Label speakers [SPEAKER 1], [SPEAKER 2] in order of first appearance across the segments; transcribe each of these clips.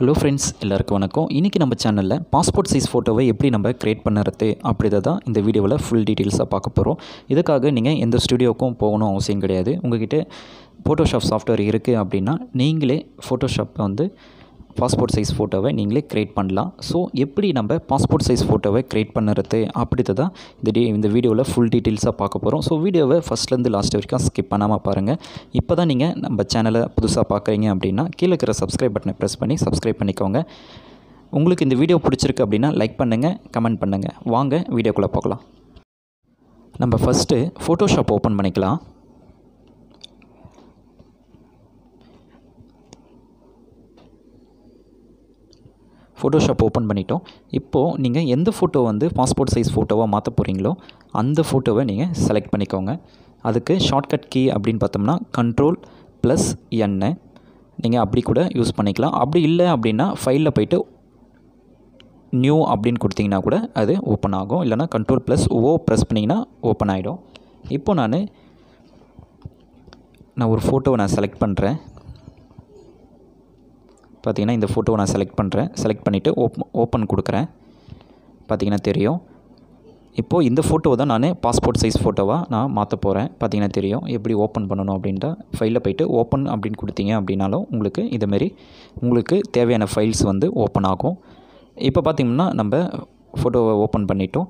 [SPEAKER 1] hello friends எல்லாருக்கும் வணக்கம் இன்றைக்கி நம்ம சேனலில் பாஸ்போர்ட் சைஸ் ஃபோட்டோவை எப்படி நம்ம க்ரியேட் பண்ணுறது அப்படிதை தான் இந்த வீடியோவில் ஃபுல் டீட்டெயில்ஸாக பார்க்க போகிறோம் இதுக்காக நீங்கள் எந்த ஸ்டுடியோக்கும் போகணும் அவசியம் கிடையாது உங்ககிட்ட ஃபோட்டோஷாப் சாஃப்ட்வேர் இருக்குது அப்படின்னா நீங்களே ஃபோட்டோஷாப்பை வந்து பாஸ்போர்ட் சைஸ் ஃபோட்டோவை நீங்களே க்ரியேட் பண்ணலாம் ஸோ எப்படி நம்ம பாஸ்போர்ட் சைஸ் ஃபோட்டோவை க்ரியேட் பண்ணுறது அப்படிதை தான் இந்த டீ இந்த வீடியோவில் ஃபுல் டீட்டெயில்ஸாக பார்க்க போகிறோம் ஸோ வீடியோவை ஃபஸ்ட்லேருந்து லாஸ்ட் வரைக்கும் ஸ்கிப் பண்ணாமல் பாருங்கள் இப்போ தான் நீங்கள் நம்ம சேனலை புதுசாக பார்க்குறீங்க அப்படின்னா கீழே இருக்கிற சப்ஸ்கிரைப் பட்டனை ப்ரெஸ் பண்ணி சப்ஸ்கிரைப் பண்ணிக்கோங்க உங்களுக்கு இந்த வீடியோ பிடிச்சிருக்கு அப்படின்னா லைக் பண்ணுங்கள் கமெண்ட் பண்ணுங்கள் வாங்க வீடியோக்குள்ளே போகலாம் நம்ம ஃபஸ்ட்டு ஃபோட்டோஷாப் ஓப்பன் பண்ணிக்கலாம் ஃபோட்டோஷாப் ஓப்பன் பண்ணிட்டோம் இப்போது நீங்கள் எந்த ஃபோட்டோ வந்து பாஸ்போர்ட் சைஸ் ஃபோட்டோவாக மாற்ற போகிறீங்களோ அந்த ஃபோட்டோவை நீங்கள் செலக்ட் பண்ணிக்கோங்க அதுக்கு ஷார்ட்கட் கீ அப்படின்னு பார்த்தோம்னா கண்ட்ரோல் ப்ளஸ் என்னு நீங்கள் அப்படி கூட யூஸ் பண்ணிக்கலாம் அப்படி இல்லை அப்படின்னா ஃபைலில் போயிட்டு நியூ அப்படின்னு கொடுத்தீங்கன்னா கூட அது ஓப்பன் ஆகும் இல்லைனா கண்ட்ரோல் ப்ளஸ் ஓ ப்ரெஸ் பண்ணிங்கன்னா ஓப்பன் ஆகிடும் இப்போ நான் நான் ஒரு ஃபோட்டோவை நான் செலக்ட் பண்ணுறேன் பார்த்தீங்கன்னா இந்த ஃபோட்டோவை நான் செலக்ட் பண்ணுறேன் செலக்ட் பண்ணிவிட்டு ஓப் ஓப்பன் கொடுக்குறேன் பார்த்தீங்கன்னா தெரியும் இப்போது இந்த ஃபோட்டோவை தான் நான் பாஸ்போர்ட் சைஸ் ஃபோட்டோவாக நான் மாற்ற போகிறேன் பார்த்தீங்கன்னா தெரியும் எப்படி ஓப்பன் பண்ணணும் அப்படின்ட்டு ஃபைலில் போயிட்டு ஓப்பன் அப்படின்னு கொடுத்தீங்க அப்படின்னாலும் உங்களுக்கு இதுமாரி உங்களுக்கு தேவையான ஃபைல்ஸ் வந்து ஓப்பன் ஆகும் இப்போ பார்த்திங்கன்னா நம்ம ஃபோட்டோவை ஓப்பன் பண்ணிட்டோம்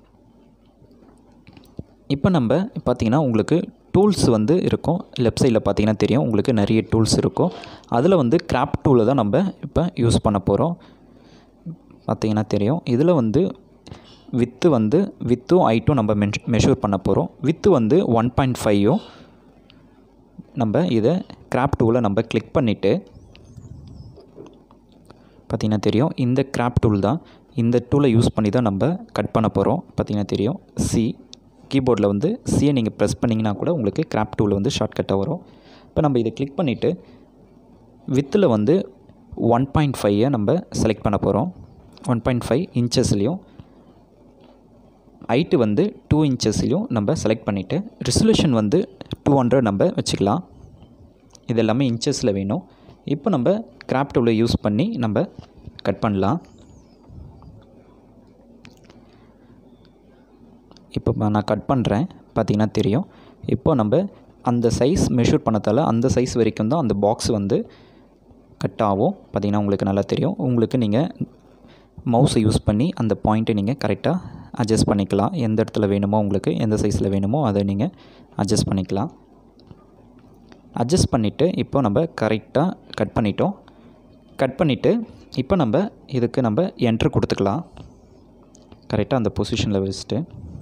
[SPEAKER 1] இப்போ நம்ம பார்த்திங்கன்னா உங்களுக்கு டூல்ஸ் வந்து இருக்கும் லெஃப்ட் சைடில் பார்த்தீங்கன்னா தெரியும் உங்களுக்கு நிறைய டூல்ஸ் இருக்கும் அதில் வந்து கிராப் டூலை தான் நம்ம இப்போ யூஸ் பண்ண போகிறோம் பார்த்தீங்கன்னா தெரியும் இதில் வந்து வித்து வந்து வித்தும் ஹைட்டும் நம்ம மென் மெஷூர் பண்ண போகிறோம் வித்து வந்து ஒன் பாயிண்ட் ஃபைவும் நம்ம இதை கிராப் டூவில் நம்ம கிளிக் பண்ணிவிட்டு பார்த்திங்கன்னா தெரியும் இந்த கிராப் டூல் தான் இந்த டூலை யூஸ் பண்ணி தான் நம்ம கட் பண்ண போகிறோம் பார்த்திங்கன்னா தெரியும் சி கீபோர்டில் வந்து சியை நீங்கள் ப்ரெஸ் பண்ணிங்கன்னா கூட உங்களுக்கு கிராப் டூல் வந்து ஷார்ட்கட்டாக வரும் இப்போ நம்ம இதை கிளிக் பண்ணிவிட்டு வித்தில் வந்து ஒன் பாயிண்ட் ஃபைவை நம்ம செலக்ட் பண்ண போகிறோம் ஒன் பாயிண்ட் ஃபைவ் இன்ச்சஸ்லேயும் ஹைட்டு வந்து டூ இன்ச்சஸ்லேயும் நம்ம செலக்ட் பண்ணிவிட்டு ரெசல்யூஷன் வந்து டூ ஹண்ட்ரட் நம்ம வச்சுக்கலாம் இது எல்லாமே இன்ச்சஸில் வேணும் இப்போ நம்ம கிராப் டூலை யூஸ் பண்ணி நம்ம கட் பண்ணலாம் இப்போ நான் கட் பண்ணுறேன் பார்த்திங்கன்னா தெரியும் இப்போ நம்ம அந்த சைஸ் மெஷூர் பண்ணதால் அந்த சைஸ் வரைக்கும் தான் அந்த பாக்ஸ் வந்து கட் ஆகும் பார்த்திங்கன்னா உங்களுக்கு நல்லா தெரியும் உங்களுக்கு நீங்கள் மவுஸை யூஸ் பண்ணி அந்த பாயிண்ட்டை நீங்கள் கரெக்டாக அட்ஜஸ்ட் பண்ணிக்கலாம் எந்த இடத்துல வேணுமோ உங்களுக்கு எந்த சைஸில் வேணுமோ அதை நீங்கள் அட்ஜஸ்ட் பண்ணிக்கலாம் அட்ஜஸ்ட் பண்ணிவிட்டு இப்போ நம்ம கரெக்டாக கட் பண்ணிட்டோம் கட் பண்ணிவிட்டு இப்போ நம்ம இதுக்கு நம்ம என்ட்ரு கொடுத்துக்கலாம் கரெக்டாக அந்த பொசிஷனில் வச்சுட்டு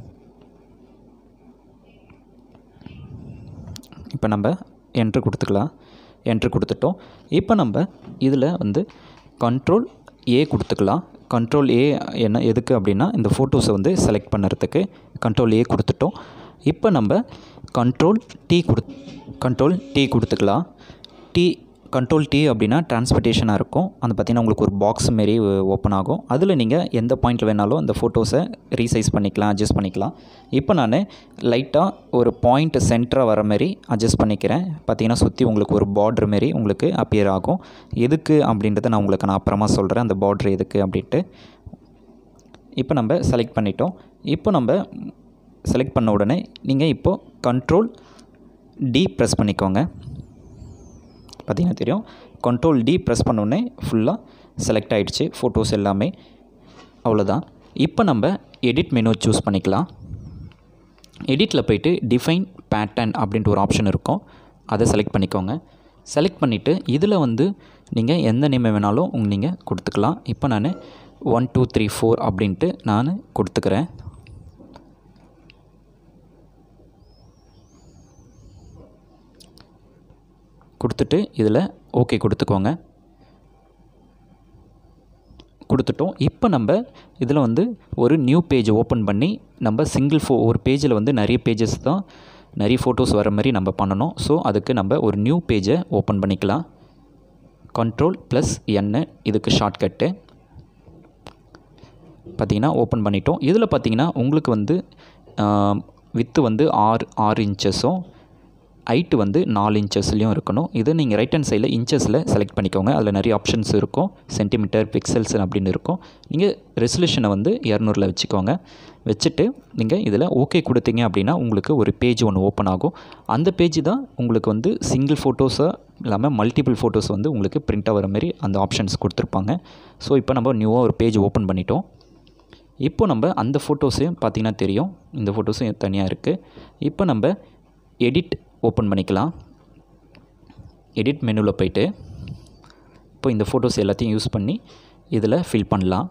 [SPEAKER 1] இப்போ நம்ம என்ட்ரு கொடுத்துக்கலாம் என்ட்ரு கொடுத்துட்டோம் இப்போ நம்ம இதில் வந்து கண்ட்ரோல் ஏ கொடுத்துக்கலாம் கண்ட்ரோல் ஏ என்ன எதுக்கு அப்படின்னா இந்த ஃபோட்டோஸை வந்து செலக்ட் பண்ணுறதுக்கு கண்ட்ரோல் ஏ கொடுத்துட்டோம் இப்போ நம்ம கண்ட்ரோல் டி கொடு கண்ட்ரோல் டி கொடுத்துக்கலாம் டி கண்ட்ரோல் டி அப்படின்னா டிரான்ஸ்பர்டேஷனாக இருக்கும் அந்த பார்த்திங்கன்னா உங்களுக்கு ஒரு பாக்ஸ் மாரி ஓப்பன் ஆகும் அதில் நீங்கள் எந்த பாயிண்ட்டில் வேணாலும் அந்த ஃபோட்டோஸை ரீசைஸ் பண்ணிக்கலாம் அட்ஜஸ்ட் பண்ணிக்கலாம் இப்போ நான் லைட்டாக ஒரு பாயிண்ட் சென்டராக வர மாதிரி அட்ஜஸ்ட் பண்ணிக்கிறேன் பார்த்திங்கன்னா சுற்றி உங்களுக்கு ஒரு பார்ட்ரு மாரி உங்களுக்கு அப்பியர் ஆகும் எதுக்கு அப்படின்றத நான் உங்களுக்கு நான் அப்புறமா சொல்கிறேன் அந்த பார்ட்ரு எதுக்கு அப்படின்ட்டு இப்போ நம்ம செலக்ட் பண்ணிட்டோம் இப்போ நம்ம செலக்ட் பண்ண உடனே நீங்கள் இப்போது கண்ட்ரோல் டி ப்ரெஸ் பண்ணிக்கோங்க பார்த்திங்கன்னா தெரியும் கண்ட்ரோல் டி ப்ரெஸ் பண்ணோடனே ஃபுல்லாக செலக்ட் ஆகிடுச்சு ஃபோட்டோஸ் எல்லாமே அவ்வளோதான் இப்போ நம்ம எடிட் மெனு சூஸ் பண்ணிக்கலாம் எடிட்டில் போயிட்டு டிஃபைன் பேட்டர்ன் அப்படின்ட்டு ஒரு ஆப்ஷன் இருக்கும் அதை செலக்ட் பண்ணிக்கோங்க செலக்ட் பண்ணிவிட்டு இதில் வந்து நீங்கள் எந்த நேமை வேணாலும் உங்க நீங்கள் கொடுத்துக்கலாம் இப்போ நான் ஒன் டூ த்ரீ ஃபோர் அப்படின்ட்டு நான் கொடுத்துக்கிறேன் கொடுத்துட்டு இதில் ஓகே கொடுத்துக்கோங்க கொடுத்துட்டோம் இப்போ நம்ம இதில் வந்து ஒரு நியூ பேஜ் ஓப்பன் பண்ணி நம்ம சிங்கிள் ஃபோ ஒரு பேஜில் வந்து நிறைய பேஜஸ் தான் நிறைய ஃபோட்டோஸ் வர மாதிரி நம்ம பண்ணணும் ஸோ அதுக்கு நம்ம ஒரு நியூ பேஜை ஓப்பன் பண்ணிக்கலாம் கண்ட்ரோல் ப்ளஸ் என்னு இதுக்கு ஷார்ட்கட்டு பார்த்திங்கன்னா ஓப்பன் பண்ணிட்டோம் இதில் பார்த்திங்கன்னா உங்களுக்கு வந்து வித்து வந்து ஆறு ஆறு இன்ச்சஸும் ஹைட்டு வந்து நாலு இன்ச்சஸ்லேயும் இருக்கணும் இதை நீங்கள் ரைட் ஹேண்ட் சைடில் இன்ச்சஸில் செலக்ட் பண்ணிக்கோங்க அதில் நிறைய ஆப்ஷன்ஸ் இருக்கும் சென்டிமீட்டர் பிக்சல்ஸ் அப்படின்னு இருக்கும் நீங்கள் ரெசல்யூஷனை வந்து இரநூறுல வச்சுக்கோங்க வச்சுட்டு நீங்கள் இதில் ஓகே கொடுத்தீங்க அப்படின்னா உங்களுக்கு ஒரு பேஜ் ஒன்று ஓப்பன் ஆகும் அந்த பேஜ் தான் உங்களுக்கு வந்து சிங்கிள் ஃபோட்டோஸாக இல்லாமல் மல்டிபிள் ஃபோட்டோஸ் வந்து உங்களுக்கு பிரிண்ட் ஆகிற மாதிரி அந்த ஆப்ஷன்ஸ் கொடுத்துருப்பாங்க ஸோ இப்போ நம்ம நியூவாக ஒரு பேஜ் ஓப்பன் பண்ணிட்டோம் இப்போ நம்ம அந்த ஃபோட்டோஸையும் பார்த்திங்கன்னா தெரியும் இந்த ஃபோட்டோஸும் தனியாக இருக்குது இப்போ நம்ம எடிட் ஓப்பன் பண்ணிக்கலாம் எடிட் மெனுவில் போயிட்டு இப்போ இந்த ஃபோட்டோஸ் எல்லாத்தையும் யூஸ் பண்ணி இதில் ஃபில் பண்ணலாம்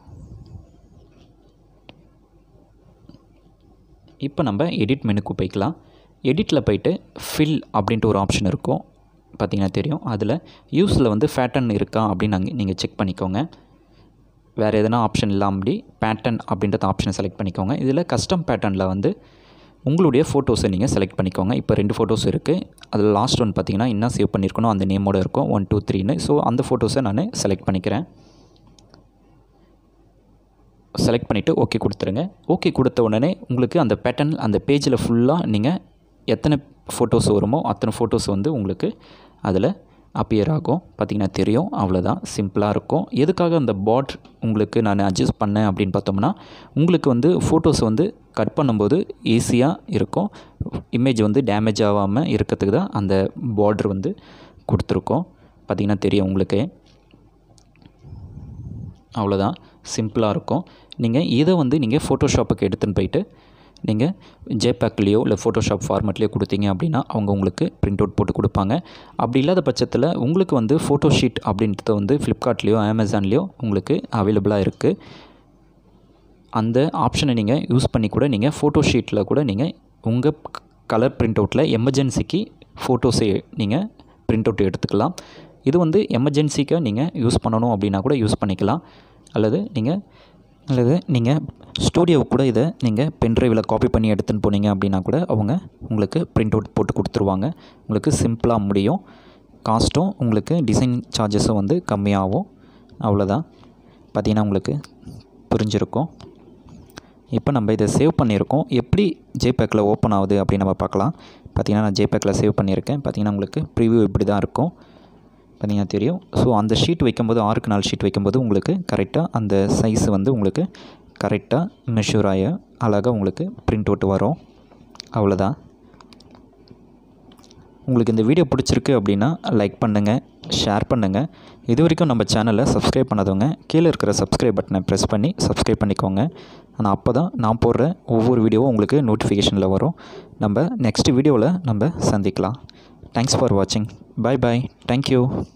[SPEAKER 1] இப்போ நம்ம எடிட் மெனுக்கு போய்க்கலாம் எடிட்டில் போயிட்டு ஃபில் அப்படின்ட்டு ஒரு ஆப்ஷன் இருக்கும் பார்த்திங்கன்னா தெரியும் அதில் யூஸில் வந்து ஃபேட்டன் இருக்கா அப்படின்னு நாங்கள் நீங்கள் செக் பண்ணிக்கோங்க வேறு எதனா ஆப்ஷன் இல்லாமடி பேட்டர்ன் அப்படின்றத ஆப்ஷனை செலக்ட் பண்ணிக்கோங்க இதில் கஸ்டம் பேட்டர்னில் வந்து உங்களுடைய ஃபோட்டோஸை நீங்கள் செலக்ட் பண்ணிக்கோங்க இப்போ ரெண்டு ஃபோட்டோஸ் இருக்குது அதில் லாஸ்ட் ஒன் பார்த்தீங்கன்னா என்ன சேவ் பண்ணியிருக்கணும் அந்த நேமோட இருக்கும் ஒன் டூ த்ரீன்னு ஸோ அந்த ஃபோட்டோஸை நான் செலக்ட் பண்ணிக்கிறேன் செலக்ட் பண்ணிவிட்டு ஓகே கொடுத்துருங்க ஓகே கொடுத்த உடனே உங்களுக்கு அந்த பேட்டர்ன் அந்த பேஜில் ஃபுல்லாக நீங்கள் எத்தனை ஃபோட்டோஸ் வருமோ அத்தனை ஃபோட்டோஸ் வந்து உங்களுக்கு அதில் அப்பியர் ஆகும் பார்த்திங்கன்னா தெரியும் அவ்வளோதான் சிம்பிளாக இருக்கும் எதுக்காக அந்த பாட் உங்களுக்கு நான் அட்ஜஸ்ட் பண்ணேன் அப்படின்னு பார்த்தோம்னா உங்களுக்கு வந்து ஃபோட்டோஸ் வந்து கட் பண்ணும்போது ஈஸியாக இருக்கும் இமேஜ் வந்து டேமேஜ் ஆகாமல் இருக்கிறதுக்கு தான் அந்த பார்டர் வந்து கொடுத்துருக்கோம் பார்த்திங்கன்னா தெரியும் உங்களுக்கு அவ்வளோதான் சிம்பிளாக இருக்கும் நீங்கள் இதை வந்து நீங்கள் ஃபோட்டோஷாப்புக்கு எடுத்துன்னு போயிட்டு நீங்கள் ஜேபேக்லேயோ இல்லை ஃபோட்டோஷாப் ஃபார்மேட்லேயோ கொடுத்தீங்க அப்படின்னா அவங்க உங்களுக்கு பிரிண்ட் அவுட் போட்டு கொடுப்பாங்க அப்படி இல்லாத பட்சத்தில் உங்களுக்கு வந்து ஃபோட்டோ ஷீட் அப்படின்றது வந்து ஃப்ளிப்கார்ட்லேயோ அமேசான்லேயோ உங்களுக்கு அவைலபிளாக இருக்குது அந்த ஆப்ஷனை நீங்கள் யூஸ் பண்ணி கூட நீங்கள் ஃபோட்டோ ஷீட்டில் கூட நீங்கள் உங்கள் கலர் பிரிண்ட் அவுட்டில் எமர்ஜென்சிக்கு ஃபோட்டோஸை நீங்கள் பிரிண்ட் அவுட் எடுத்துக்கலாம் இது வந்து எமர்ஜென்சிக்காக நீங்கள் யூஸ் பண்ணணும் அப்படின்னா கூட யூஸ் பண்ணிக்கலாம் அல்லது நீங்கள் அல்லது நீங்கள் ஸ்டூடியோவுக்கு கூட இதை நீங்கள் பென்ட்ரைவில் காப்பி பண்ணி எடுத்துன்னு போனீங்க அப்படின்னா கூட அவங்க உங்களுக்கு பிரிண்ட் அவுட் போட்டு கொடுத்துருவாங்க உங்களுக்கு சிம்பிளாக முடியும் காஸ்ட்டும் உங்களுக்கு டிசைன் சார்ஜஸும் வந்து கம்மியாகும் அவ்வளோதான் பார்த்திங்கன்னா உங்களுக்கு புரிஞ்சிருக்கும் இப்போ நம்ம இதை சேவ் பண்ணியிருக்கோம் எப்படி ஜேபேக்கில் ஓப்பன் ஆகுது அப்படின்னு நம்ம பார்க்கலாம் பார்த்திங்கன்னா நான் ஜேபேக்கில் சேவ் பண்ணியிருக்கேன் பார்த்திங்கன்னா உங்களுக்கு ப்ரிவ்யூ இப்படி தான் இருக்கும் பார்த்திங்கன்னா தெரியும் ஸோ அந்த ஷீட் வைக்கும்போது ஆறுக்கு நாலு ஷீட் வைக்கும்போது உங்களுக்கு கரெக்டாக அந்த சைஸ் வந்து உங்களுக்கு கரெக்டாக மெஷூர் ஆகி அழகாக உங்களுக்கு பிரிண்ட் அவுட் வரும் அவ்வளோதான் உங்களுக்கு இந்த வீடியோ பிடிச்சிருக்கு அப்படின்னா லைக் பண்ணுங்கள் ஷேர் பண்ணுங்கள் இது வரைக்கும் நம்ம சேனலை சப்ஸ்கிரைப் பண்ணாதவங்க கீழே இருக்கிற சப்ஸ்கிரைப் பட்டனை ப்ரெஸ் பண்ணி சப்ஸ்கிரைப் பண்ணிக்கோங்க ஆனால் அப்போ தான் நான் போடுற ஒவ்வொரு வீடியோவும் உங்களுக்கு நோட்டிஃபிகேஷனில் வரும் நம்ம நெக்ஸ்ட் வீடியோவில் நம்ம சந்திக்கலாம் தேங்க்ஸ் ஃபார் வாட்சிங் பாய் பாய் தேங்க்யூ